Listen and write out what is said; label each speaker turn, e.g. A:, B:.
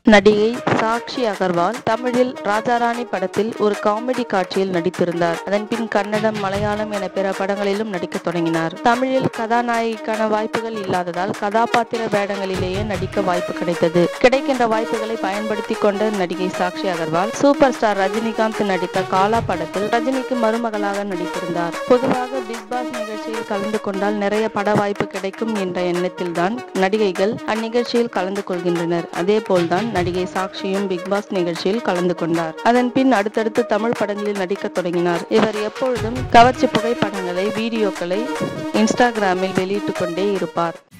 A: நடிகை சாக்ஷி அகர்வால் தமிழில் ராஜாராணி படத்தில் ஒரு காமெடி காட்சியில் நடித்திருந்தார் அதன் பின் கன்னடம் மலையாளம் என பிற படங்களிலும் நடிக்க தொடங்கினார் தமிழில் கதாநாயகிக்கான வாய்ப்புகள் இல்லாததால் கதாபாத்திர வேடங்களிலேயே நடிக்க வாய்ப்பு கிடைத்தது கிடைக்கின்ற வாய்ப்புகளை பயன்படுத்தி கொண்ட நடிகை சாக்ஷி அகர்வால் சூப்பர் ஸ்டார் ரஜினிகாந்த் நடித்த காலா படத்தில் ரஜினிக்கு மருமகளாக நடித்திருந்தார் பொதுவாக பிக் பாஸ் நிகழ்ச்சியில் கலந்து கொண்டால் நிறைய பட வாய்ப்பு கிடைக்கும் என்ற எண்ணத்தில்தான் நடிகைகள் அந்நிகழ்ச்சியில் கலந்து கொள்கின்றனர் அதே போல்தான் நடிகை சாக்ஷியும் பிக் பாஸ் நிகழ்ச்சியில் கலந்து கொண்டார் அதன் பின் அடுத்தடுத்து தமிழ் படங்களில் நடிக்க தொடங்கினார் இவர் எப்பொழுதும் கவர்ச்சி புகைப்படங்களை வீடியோக்களை இன்ஸ்டாகிராமில் வெளியிட்டுக் கொண்டே இருப்பார்